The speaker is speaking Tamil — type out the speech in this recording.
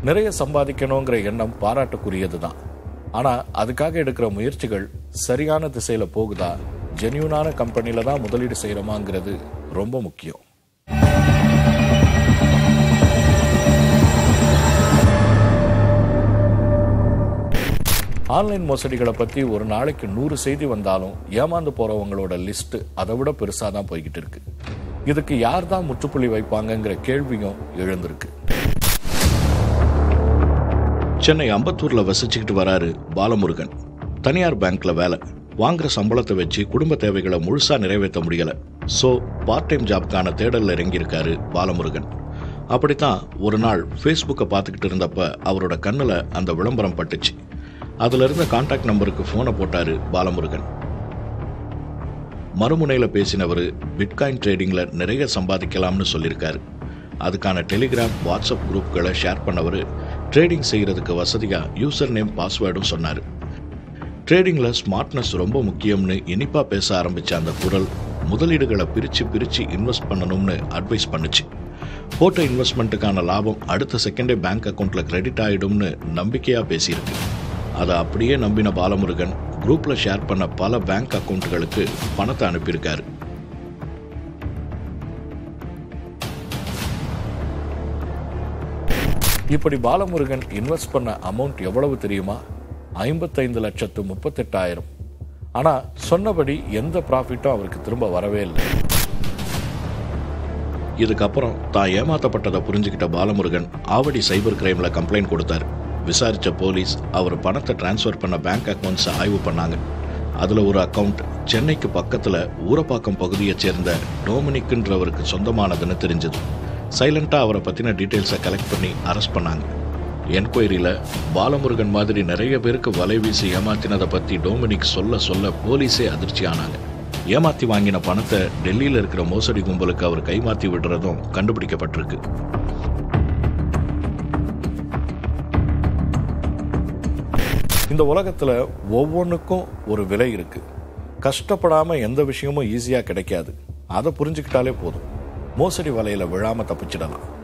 நிறைய சம்பாதிக்கணுங்கிற எண்ணம் பாராட்டுக்குரியது தான் ஆனா அதுக்காக எடுக்கிற முயற்சிகள் சரியான திசையில போகுதா ஜென்யூனான கம்பெனில தான் முதலீடு செய்யறோமாங்கிறது ரொம்ப முக்கியம் ஆன்லைன் மோசடிகளை பத்தி ஒரு நாளைக்கு நூறு செய்தி வந்தாலும் ஏமாந்து போறவங்களோட லிஸ்ட் அதை விட பெருசா தான் போய்கிட்டு இருக்கு இதுக்கு யார் தான் முற்றுப்புள்ளி வைப்பாங்கங்கிற கேள்வியும் எழுந்திருக்கு சென்னை அம்பத்தூர்ல வசிச்சுக்கிட்டு வராரு பாலமுருகன் தனியார் பேங்க்ல வேலை வாங்குற சம்பளத்தை வச்சு குடும்ப தேவைகளை முழுசா நிறைவேற்ற முடியல சோ பார்ட் டைம் ஜாப்க்கான தேடல்ல இறங்கியிருக்காரு பாலமுருகன் அப்படித்தான் ஒரு நாள் ஃபேஸ்புக்கை பார்த்துக்கிட்டு இருந்தப்ப அவரோட கண்ணுல அந்த விளம்பரம் பட்டுச்சு அதுல இருந்த கான்டாக்ட் நம்பருக்கு போனை போட்டாரு பாலமுருகன் மறுமுனையில் பேசினவர் பிட்காயின் ட்ரேடிங்ல நிறைய சம்பாதிக்கலாம்னு சொல்லியிருக்காரு அதுக்கான டெலிகிராம் வாட்ஸ்அப் குரூப்களை ஷேர் பண்ணவர் ட்ரேடிங் செய்யறதுக்கு வசதியா யூசர் நேம் பாஸ்வேர்டும் சொன்னார் ட்ரேடிங்ல ஸ்மார்ட்னஸ் ரொம்ப முக்கியம்னு இனிப்பா பேச ஆரம்பிச்ச அந்த குரல் முதலீடுகளை பிரிச்சு பிரிச்சு இன்வெஸ்ட் பண்ணணும்னு அட்வைஸ் பண்ணுச்சு போட்ட இன்வெஸ்ட்மெண்ட்டுக்கான லாபம் அடுத்த செகண்டே பேங்க் அக்கவுண்ட்ல கிரெடிட் ஆயிடும்னு நம்பிக்கையா பேசியிருக்கு அதை அப்படியே நம்பின பாலமுருகன் குரூப்ல ஷேர் பண்ண பல பேங்க் அக்கவுண்ட்களுக்கு பணத்தை அனுப்பியிருக்காரு இப்படி பாலமுருகன் இன்வெஸ்ட் பண்ண அமௌண்ட் எவ்வளவு தெரியுமா ஐம்பத்தைந்து லட்சத்து முப்பத்தெட்டாயிரம் ஆனா சொன்னபடி எந்த ப்ராஃபிட்டும் அவருக்கு திரும்ப வரவே இல்லை இதுக்கப்புறம் தான் ஏமாத்தப்பட்டதை புரிஞ்சுக்கிட்ட பாலமுருகன் ஆவடி சைபர் கிரைம்ல கம்ப்ளைண்ட் கொடுத்தாரு விசாரிச்ச போலீஸ் அவர் பணத்தை டிரான்ஸ்ஃபர் பண்ண பேங்க் அக்கவுண்ட்ஸை ஆய்வு பண்ணாங்க அதுல ஒரு அக்கவுண்ட் சென்னைக்கு பக்கத்துல ஊரப்பாக்கம் பகுதியைச் சேர்ந்த டோமினிக்ன்றவருக்கு சொந்தமானதுன்னு தெரிஞ்சது சைலண்டா அவரை பத்தின டீட்டெயில்ஸை கலெக்ட் பண்ணி அரெஸ்ட் பண்ணாங்க என்கொயரியில பாலமுருகன் மாதிரி நிறைய பேருக்கு வலை வீசி ஏமாத்தினதை பத்தி டோமினிக் சொல்ல சொல்ல போலீஸே அதிர்ச்சி ஆனாங்க ஏமாத்தி வாங்கின பணத்தை டெல்லியில இருக்கிற மோசடி கும்பலுக்கு அவர் கைமாத்தி விடுறதும் கண்டுபிடிக்கப்பட்டிருக்கு இந்த உலகத்துல ஒவ்வொன்றுக்கும் ஒரு விலை இருக்கு கஷ்டப்படாம எந்த விஷயமும் ஈஸியா கிடைக்காது அதை புரிஞ்சுக்கிட்டாலே போதும் மோசடி வலையில விழாம தப்பிச்சிடலாம்